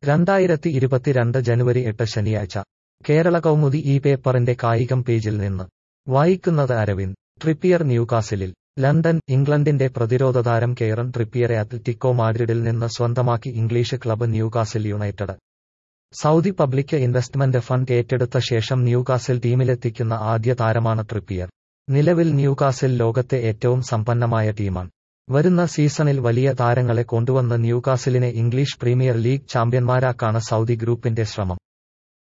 രണ്ടായിരത്തി ഇരുപത്തിരണ്ട് ജനുവരി എട്ട് ശനിയാഴ്ച കേരള കൗമുദി ഈ പേപ്പറിന്റെ കായികം പേജിൽ നിന്ന് വായിക്കുന്നത് അരവിന്ദ് ട്രിപ്പിയർ ന്യൂകാസിലിൽ ലണ്ടൻ ഇംഗ്ലണ്ടിന്റെ പ്രതിരോധ താരം കെയറൻ ട്രിപ്പിയറെ അത്ലറ്റിക്കോ മാഡ്രിഡിൽ നിന്ന് സ്വന്തമാക്കി English club Newcastle United Saudi public investment fund ഏറ്റെടുത്ത ശേഷം ന്യൂകാസിൽ ടീമിലെത്തിക്കുന്ന ആദ്യ താരമാണ് ട്രിപ്പിയർ നിലവിൽ ന്യൂകാസിൽ ലോകത്തെ ഏറ്റവും സമ്പന്നമായ ടീമാണ് വരുന്ന സീസണിൽ വലിയ താരങ്ങളെ കൊണ്ടുവന്ന് ന്യൂകാസിലിനെ ഇംഗ്ലീഷ് പ്രീമിയർ ലീഗ് ചാമ്പ്യന്മാരാക്കാണ് സൗദി ഗ്രൂപ്പിന്റെ ശ്രമം